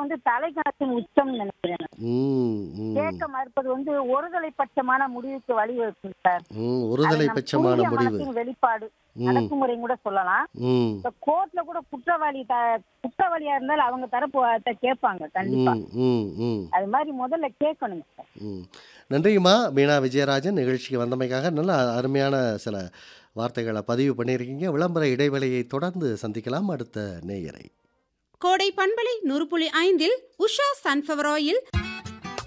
வந்து தலைக்கணத்தின் உச்சம் நினைக்கிறேன் நான். ம் ம் கேட்க மறுப்பது வந்து ஒருதலை பட்சமான முடிவுக்கு வழிவகுக்கும் சார் ம் ஒருதலை அது நம் பட்சமான தூய முடிவு மனத்தின் வெளிப்பாடு ம் அடக்குமுறை கூட சொல்லலாம் ம் இப்ப கோர்ட்ல கூட குற்றவாளி த- குற்றவாளியா இருந்தாலும் அவங்க தரப்பு வார்த்தை கேட்பாங்க கண்டிப்பா ம் ம் ம் அது மாதிரி முதல்ல கேட்கணுங்க சார் ம் நன்றிங்கம்மா மீனா விஜயராஜன் நிகழ்ச்சிக்கு வந்தமைக்காக நல்ல அருமையான சில வார்த்தைகளை பதிவு பண்ணியிருக்கீங்க விளம்பர இடைவெளியை தொடர்ந்து சந்திக்கலாம் அடுத்த நேயரை கோடை பண்பலை நூறு புள்ளி ஐந்தில் உஷா சன்ஃப்ளவர் ஆயில்